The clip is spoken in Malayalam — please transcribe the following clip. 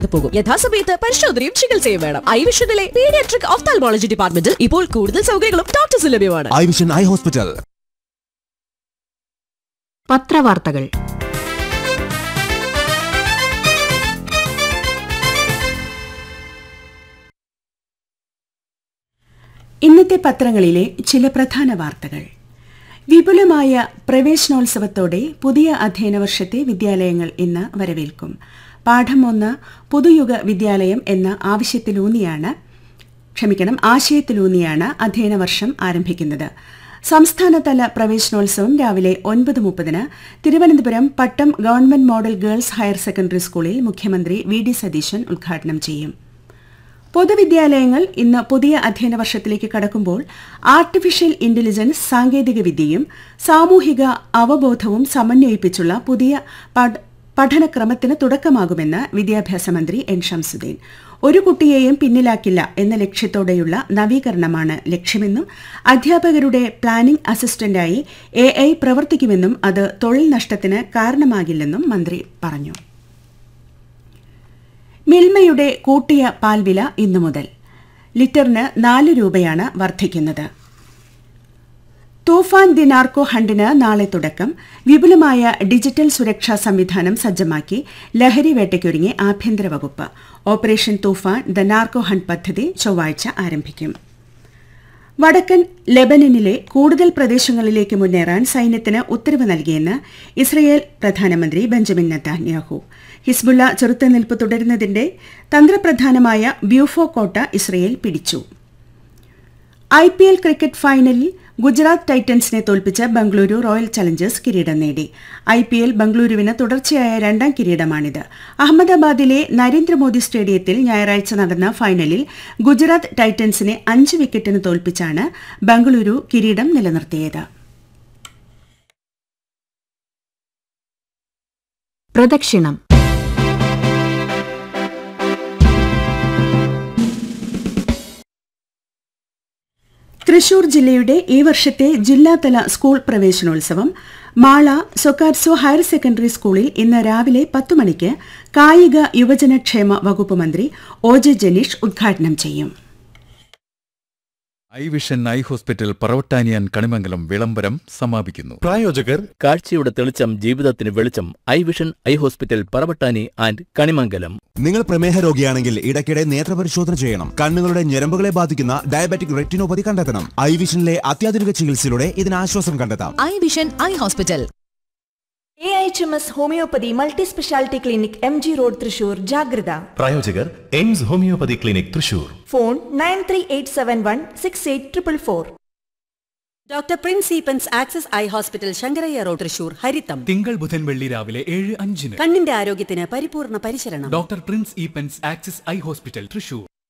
പോകും യഥാസമയത്ത് പരിശോധനയും ചികിത്സയും വേണം ഐവിഷനിലെ പീഡിയാട്രിക് ഓഫ്താൽമോളജി ഡിപ്പാർട്ട്മെന്റിൽ ഇപ്പോൾ കൂടുതൽ സൗകര്യങ്ങളും ഡോക്ടേഴ്സ് ലഭ്യമാണ് ഐ വിഷൻ ഐ ഹോസ്പിറ്റൽ പത്രവാർത്തകൾ ഇന്നത്തെ പത്രങ്ങളിലെ ചില പ്രധാന വാർത്തകൾ വിപുലമായ പ്രവേശനോത്സവത്തോടെ പുതിയ അധ്യയന വർഷത്തെ വിദ്യാലയങ്ങൾ ഇന്ന് വരവേൽക്കും പാഠം ഒന്ന് പുതുയുഗ വിദ്യാലയം എന്ന ആവശ്യത്തിലൂന്നിയാണ് ക്ഷമിക്കണം ആശയത്തിലൂന്നിയാണ് അധ്യയന വർഷം ആരംഭിക്കുന്നത് സംസ്ഥാനതല പ്രവേശനോത്സവം രാവിലെ ഒൻപത് മുപ്പതിന് Thiruvananthapuram Pattom government model girls higher secondary സ്കൂളിൽ മുഖ്യമന്ത്രി വി ഡി സതീശൻ ഉദ്ഘാടനം ചെയ്യും പൊതുവിദ്യാലയങ്ങൾ ഇന്ന് പുതിയ അധ്യയന വർഷത്തിലേക്ക് കടക്കുമ്പോൾ ആർട്ടിഫിഷ്യൽ ഇന്റലിജൻസ് സാങ്കേതികവിദ്യയും സാമൂഹിക അവബോധവും സമന്വയിപ്പിച്ചുള്ള പുതിയ പഠ- പഠനക്രമത്തിന് തുടക്കമാകുമെന്ന് വിദ്യാഭ്യാസ മന്ത്രി എൻ ഷംസുദ്ദീൻ ഒരു കുട്ടിയെയും പിന്നിലാക്കില്ല എന്ന ലക്ഷ്യത്തോടെയുള്ള നവീകരണമാണ് ലക്ഷ്യമെന്നും അധ്യാപകരുടെ പ്ലാനിംഗ് അസിസ്റ്റന്റായി എ ഐ പ്രവർത്തിക്കുമെന്നും അത് തൊഴിൽ നഷ്ടത്തിന് കാരണമാകില്ലെന്നും മന്ത്രി പറഞ്ഞു മിൽമയുടെ കൂട്ടിയ പാൽവില ഇന്നു മുതൽ ലിറ്ററിന് നാല് രൂപയാണ് വർദ്ധിക്കുന്നത് തൂഫാൻ ദി നാർക്കോ ഹണ്ടിന് നാളെ തുടക്കം വിപുലമായ ഡിജിറ്റൽ സുരക്ഷാ സംവിധാനം സജ്ജമാക്കി ലഹരി വേട്ടയ്ക്കൊരുങ്ങി ആഭ്യന്തര വകുപ്പ് ഓപ്പറേഷൻ തൂഫാൻ ദ നാർക്കോ ഹണ്ട് പദ്ധതി ചൊവ്വാഴ്ച ആരംഭിക്കും വടക്കൻ ലെബനനിലെ കൂടുതൽ പ്രദേശങ്ങളിലേക്ക് മുന്നേറാൻ സൈന്യത്തിന് ഉത്തരവ് നൽകിയെന്ന് ഇസ്രയേൽ പ്രധാനമന്ത്രി ബെഞ്ചമിൻ നെതാന്യാഹു ഹിസ്ബുള്ള ചെറുത്തുനിൽപ്പ് തുടരുന്നതിന്റെ തന്ത്രപ്രധാനമായ ബ്യൂഫോ കോട്ട ഇസ്രയേൽ പിടിച്ചു ഐ പി എൽ ക്രിക്കറ്റ് ഫൈനലിൽ ഗുജറാത്ത് ടൈറ്റൻസിനെ തോൽപ്പിച്ച് ബംഗളൂരു റോയൽ ചലഞ്ചേഴ്സ് കിരീടം നേടി ഐ പി എൽ ബംഗളൂരുവിന് തുടർച്ചയായ രണ്ടാം കിരീടമാണിത് അഹമ്മദാബാദിലെ നരേന്ദ്രമോദി സ്റ്റേഡിയത്തിൽ ഞായറാഴ്ച നടന്ന ഫൈനലിൽ ഗുജറാത്ത് ടൈറ്റൻസിനെ അഞ്ച് വിക്കറ്റിന് തോൽപ്പിച്ചാണ് ബംഗളൂരു കിരീടം നിലനിർത്തിയത് പ്രദക്ഷിണം തൃശൂർ ജില്ലയുടെ ഈ വർഷത്തെ ജില്ലാതല സ്കൂൾ പ്രവേശനോത്സവം മാള സൊക്കാറ്റ്സോ ഹയർ സെക്കൻഡറി സ്കൂളിൽ ഇന്ന് രാവിലെ പത്ത് മണിക്ക് കായിക യുവജനക്ഷേമ വകുപ്പ് മന്ത്രി ഒ ജെ ജനീഷ് ഉദ്ഘാടനം ചെയ്യും ഐ വിഷൻ ഐ ഹോസ്പിറ്റൽ പറവട്ടാനിയാൻ കണിമംഗലം വിളംബരം സമാപിക്കുന്നു പ്രായോജകർ കാഴ്ചയുടെ തെളിച്ചം ജീവിതത്തിന് വെളിച്ചം eye vision eye hospital Paravattani and Kanimangalam നിങ്ങൾ പ്രമേഹ രോഗിയാണെങ്കിൽ ഇടയ്ക്കിടെ നേത്രപരിശോധന ചെയ്യണം കണ്ണുകളുടെ ഞരമ്പുകളെ ബാധിക്കുന്ന ഡയബറ്റിക് റെറ്റിനോപ്പതി കണ്ടെത്തണം ഐ വിഷനിലെ അത്യാധുനിക ചികിത്സയിലൂടെ ഇതിന് ആശ്വാസം കണ്ടെത്താം eye vision eye hospital A H M S homoeopathy multi speciality clinic M G road Thrissur ജാഗ്രത പ്രായോജകർ Aims homoeopathy clinic Thrissur phone nine three eight seven one six eight triple four doctor Prince Eappen's access eye hospital Shankarayya road Thrissur ഹരിത്തം തിങ്കൾ ബുധൻ വെള്ളി രാവിലെ ഏഴ് അഞ്ചിന് കണ്ണിന്റെ ആരോഗ്യത്തിന് പരിപൂർണ പരിശരണം doctor Prince Eappen's axis eye hospital Thrissur